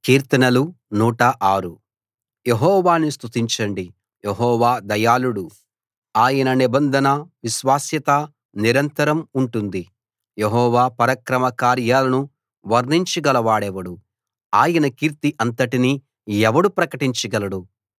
కీర్తనలు 106 యెహోవాను స్తుతించండి యెహోవా దయాళుడు ఆయన నిబంధన విశ్వాస్యత నిరంతరం ఉంటుంది యెహోవా పరాక్రమ కార్యాలను వర్ణించగల వాడెవడు ఆయన కీర్తి అంతటినీ ఎవడు ప్రకటించగలడు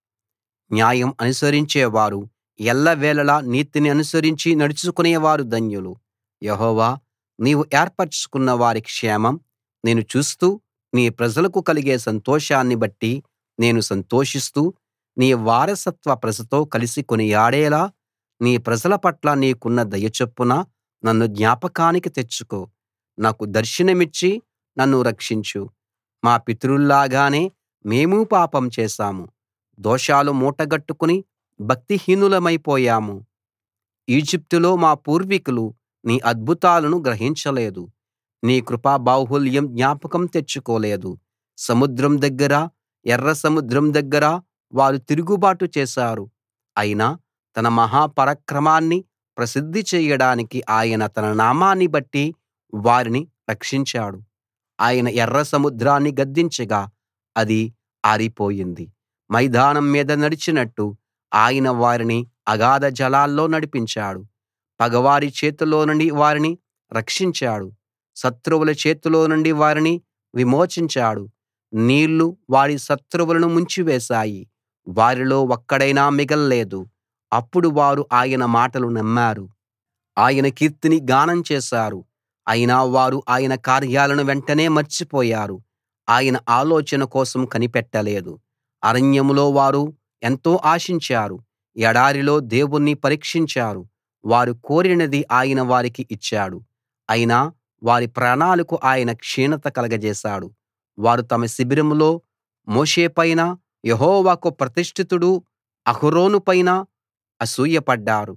న్యాయం అనుసరించేవారు ఎల్లవేళలా నీతిని అనుసరించి నడుచుకునేవారు ధన్యులు యెహోవా నీవు ఏర్పరచుకున్న వారి క్షేమం నేను చూస్తూ నీ ప్రజలకు కలిగే సంతోషాన్ని బట్టి నేను సంతోషిస్తూ నీ వారసత్వ ప్రజతో కలిసి కొనియాడేలా నీ ప్రజల పట్ల నీకున్న దయ చొప్పున నన్ను జ్ఞాపకానికి తెచ్చుకో నాకు దర్శనమిచ్చి నన్ను రక్షించు మా పితరుల్లాగానే మేమూ పాపం చేశాము దోషాలు మూటగట్టుకుని భక్తిహీనులమైపోయాము ఈజిప్టులో మా పూర్వీకులు నీ అద్భుతాలను గ్రహించలేదు నీ కృపా బాహుళ్యం జ్ఞాపకం తెచ్చుకోలేదు సముద్రం దగ్గర ఎర్ర సముద్రం దగ్గర వారు తిరుగుబాటు చేశారు అయినా తన మహా పరాక్రమాన్ని ప్రసిద్ధి చెయ్యడానికి ఆయన తన నామాన్ని బట్టి వారిని రక్షించాడు ఆయన ఎర్ర సముద్రాన్ని గద్దించగా అది ఆరిపోయింది మైదానం మీద నడిచినట్టు ఆయన వారిని అగాధ జలాల్లో నడిపించాడు పగవారి చేతిలో నుండి వారిని రక్షించాడు శత్రువుల చేతిలో నుండి వారిని విమోచించాడు నీళ్లు వారి శత్రువులను ముంచివేశాయి వారిలో ఒక్కడైనా మిగల్లేదు అప్పుడు వారు ఆయన మాటలు నమ్మారు ఆయన కీర్తిని గానం చేశారు అయినా వారు ఆయన కార్యాలను వెంటనే మర్చిపోయారు ఆయన ఆలోచన కోసం కనిపెట్టలేదు అరణ్యంలో వారు ఎంతో ఆశించారు ఎడారిలో దేవుణ్ణి పరీక్షించారు వారు కోరినది ఆయన వారికి ఇచ్చాడు అయినా వారి ప్రాణాలకు ఆయన క్షీణత కలగజేశాడు వారు తమ శిబిరంలో మోషే పైన యెహోవాకు ప్రతిష్ఠితుడు అహరోను పైన అసూయపడ్డారు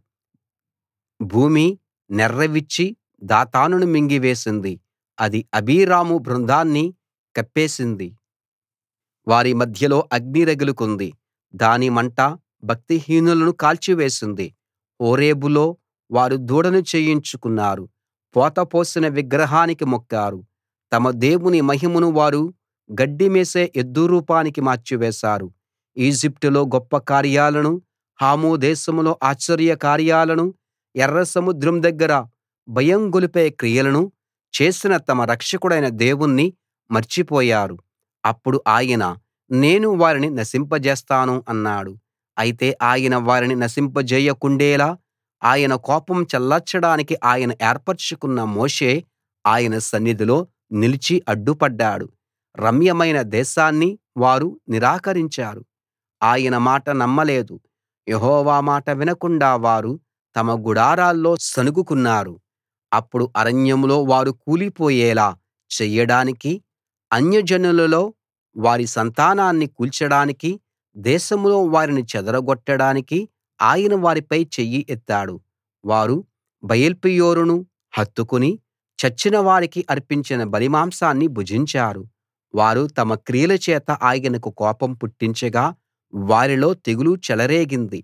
భూమి నెర్రెవిచ్చి దాతానును మింగివేసింది అది అబీరాము బృందాన్ని కప్పేసింది వారి మధ్యలో అగ్ని రగులుకుంది దాని మంట భక్తిహీనులను కాల్చివేసింది హోరేబులో వారు దూడను చేయించుకున్నారు పోత పోసిన విగ్రహానికి మొక్కారు తమ దేవుని మహిమను వారు గడ్డి మేసే ఎద్దు రూపానికి మార్చివేశారు ఈజిప్టులో గొప్ప కార్యాలను హాము దేశంలో ఆశ్చర్య కార్యాలను ఎర్ర సముద్రం దగ్గర భయం గొలిపే క్రియలను చేసిన తమ రక్షకుడైన దేవుణ్ణి మర్చిపోయారు అప్పుడు ఆయన నేను వారిని నశింపజేస్తాను అన్నాడు అయితే ఆయన వారిని నశింపజేయకుండేలా ఆయన కోపం చల్లార్చడానికి ఆయన ఏర్పరచుకున్న మోషే ఆయన సన్నిధిలో నిలిచి అడ్డుపడ్డాడు రమ్యమైన దేశాన్ని వారు నిరాకరించారు ఆయన మాట నమ్మలేదు యెహోవా మాట వినకుండా వారు తమ గుడారాల్లో సణుగుకున్నారు అప్పుడు అరణ్యంలో వారు కూలిపోయేలా చెయ్యడానికి అన్యజనులలో వారి సంతానాన్ని కూల్చడానికి దేశంలో వారిని చెదరగొట్టడానికి ఆయన వారిపై చెయ్యి ఎత్తాడు వారు బయల్పెయోరును హత్తుకుని చచ్చిన వారికి అర్పించిన బలిమాంసాన్ని భుజించారు వారు తమ క్రియల చేత ఆయనకు కోపం పుట్టించగా వారిలో తెగులు చెలరేగింది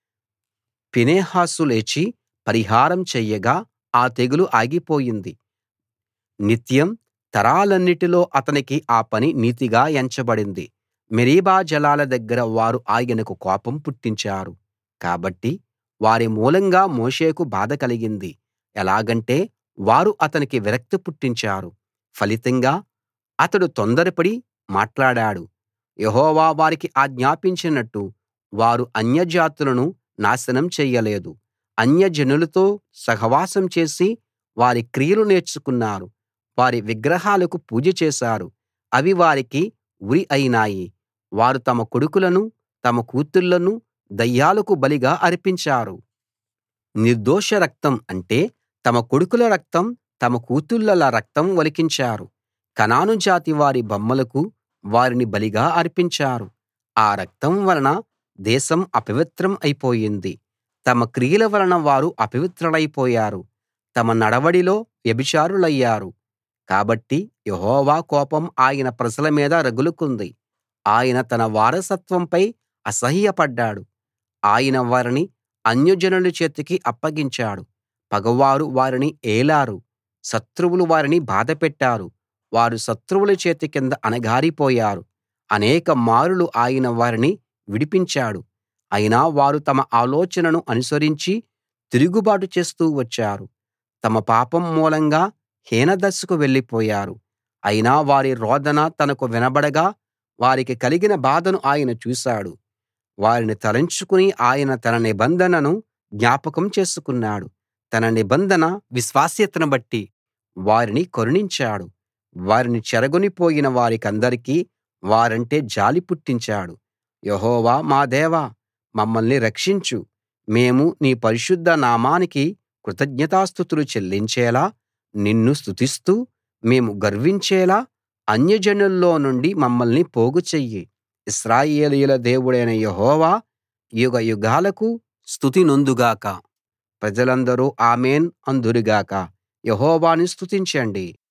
ఫీనెహాసు లేచి పరిహారం చెయ్యగా ఆ తెగులు ఆగిపోయింది నిత్యం తరాలన్నిటిలో అతనికి ఆ పని నీతిగా ఎంచబడింది మెరీబా జలాల దగ్గర వారు ఆయనకు కోపం పుట్టించారు కాబట్టి వారి మూలంగా మోషేకు బాధ కలిగింది ఎలాగంటే వారు అతనికి విరక్తి పుట్టించారు ఫలితంగా అతడు తొందరపడి మాట్లాడాడు యెహోవా వారికి ఆజ్ఞాపించినట్టు వారు అన్యజాతులను నాశనం చెయ్యలేదు అన్యజనులతో సహవాసం చేసి వారి క్రియలు నేర్చుకున్నారు వారి విగ్రహాలకు పూజ చేశారు అవి వారికి ఉరి అయినాయి వారు తమ కొడుకులను తమ కూతుళ్ళను దయ్యాలకు బలిగా అర్పించారు నిర్దోష రక్తం అంటే తమ కొడుకుల రక్తం తమ కూతుళ్ళ రక్తం ఒలికించారు కనాను జాతి వారి బొమ్మలకు వారిని బలిగా అర్పించారు ఆ రక్తం వలన దేశం అపవిత్రం అయిపోయింది తమ క్రియల వలన వారు అపవిత్రులైపోయారు తమ నడవడిలో వ్యభిచారులయ్యారు కాబట్టి యెహోవా కోపం ఆయన ప్రజల మీద రగులుకుంది ఆయన తన వారసత్వంపై అసహ్యపడ్డాడు ఆయన వారిని అన్యజనుల చేతికి అప్పగించాడు పగవారు వారిని ఏలారు శత్రువులు వారిని బాధపెట్టారు వారు శత్రువుల చేతి కింద అణగారిపోయారు అనేక మారులు ఆయన వారిని విడిపించాడు అయినా వారు తమ ఆలోచనను అనుసరించి తిరుగుబాటు చేస్తూ వచ్చారు తమ పాపం మూలంగా హీనదశకు వెళ్ళిపోయారు అయినా వారి రోదన తనకు వినబడగా వారికి కలిగిన బాధను ఆయన చూశాడు వారిని తలంచుకుని ఆయన తన నిబంధనను జ్ఞాపకం చేసుకున్నాడు తన నిబంధన విశ్వాస్యతను బట్టి వారిని కరుణించాడు వారిని చెరగొనిపోయిన వారికందరికీ వారంటే జాలి పుట్టించాడు యెహోవా మా దేవా మమ్మల్ని రక్షించు మేము నీ పరిశుద్ధ నామానికి కృతజ్ఞతాస్తుతులు చెల్లించేలా నిన్ను స్తుతిస్తూ మేము గర్వించేలా అన్యజనుల్లో నుండి మమ్మల్ని పోగు చెయ్యి ఇశ్రాయేలీయుల దేవుడైన యెహోవా యుగయుగాలకు స్తుతి నొందుగాక ప్రజలందరూ ఆమేన్ అందురు గాక యెహోవాను స్తుతించండి